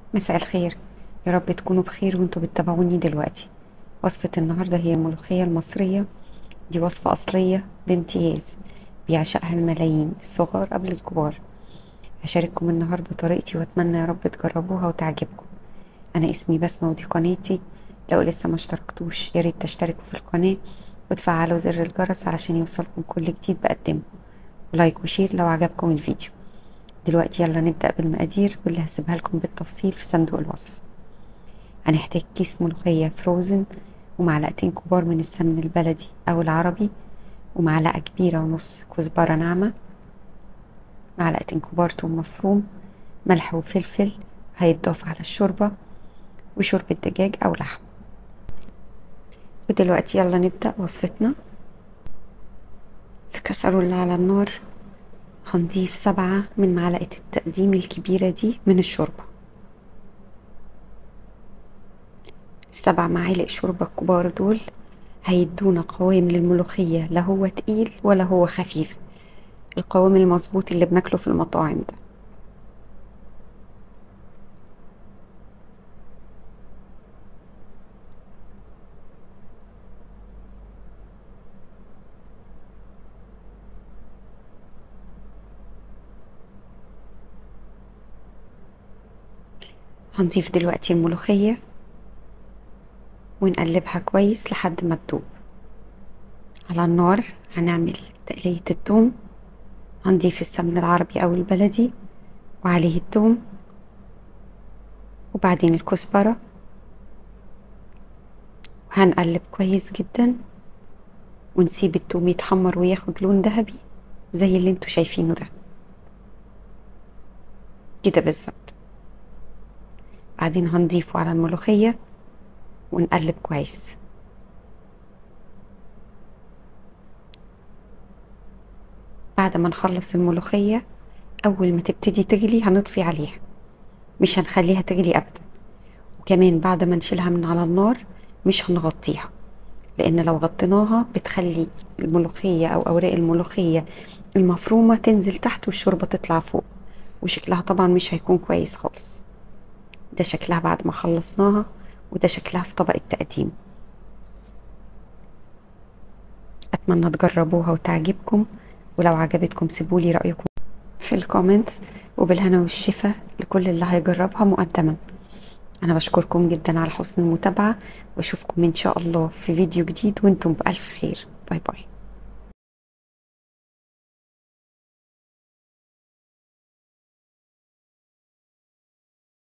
مساء الخير يا رب تكونوا بخير وانتوا بتتابعوني دلوقتي وصفة النهاردة هي الملوخية المصرية دي وصفة أصلية بامتياز بيعشقها الملايين الصغار قبل الكبار هشارككم النهاردة طريقتي واتمنى يا رب تجربوها وتعجبكم أنا اسمي بسمة ودي قناتي لو لسه ما اشتركتوش ياريت تشتركوا في القناة وتفعلوا زر الجرس علشان يوصلكم كل جديد بقدمه ولايك وشير لو عجبكم الفيديو دلوقتي يلا نبدأ بالمقادير واللي هسيبها لكم بالتفصيل في صندوق الوصف هنحتاج كيس ملوخية فروزن ومعلقتين كبار من السمن البلدي أو العربي ومعلقة كبيرة ونص كزبرة ناعمة معلقتين كبار توم مفروم ملح وفلفل هيتضاف على الشوربة وشوربة دجاج أو لحم ودلوقتي يلا نبدأ وصفتنا في كسرولة على النار هنضيف سبعة من معلقة التقديم الكبيرة دي من الشوربة السبع معالق شوربة الكبار دول هيدونا قوام للملوخية لا هو تقيل ولا هو خفيف القوام المظبوط اللي بناكله في المطاعم ده هنضيف دلوقتي الملوخية ونقلبها كويس لحد ما تدوب على النار هنعمل تقلية التوم هنضيف السمن العربي أو البلدي وعليه التوم وبعدين الكزبرة وهنقلب كويس جدا ونسيب التوم يتحمر وياخد لون ذهبي زي اللي انتوا شايفينه ده كده بالظبط بعدين هنضيفه على الملوخية ونقلب كويس بعد ما نخلص الملوخية أول ما تبتدي تغلي هنطفي عليها مش هنخليها تغلي أبدا وكمان بعد ما نشيلها من على النار مش هنغطيها لأن لو غطيناها بتخلي الملوخية أو أوراق الملوخية المفرومة تنزل تحت والشوربة تطلع فوق وشكلها طبعا مش هيكون كويس خالص ده شكلها بعد ما خلصناها وده شكلها في طبق التقديم اتمنى تجربوها وتعجبكم ولو عجبتكم سيبولي رايكم في الكومنت وبالهنا والشفا لكل اللي هيجربها مقدما انا بشكركم جدا على حسن المتابعه واشوفكم ان شاء الله في فيديو جديد وانتم بالف خير باي باي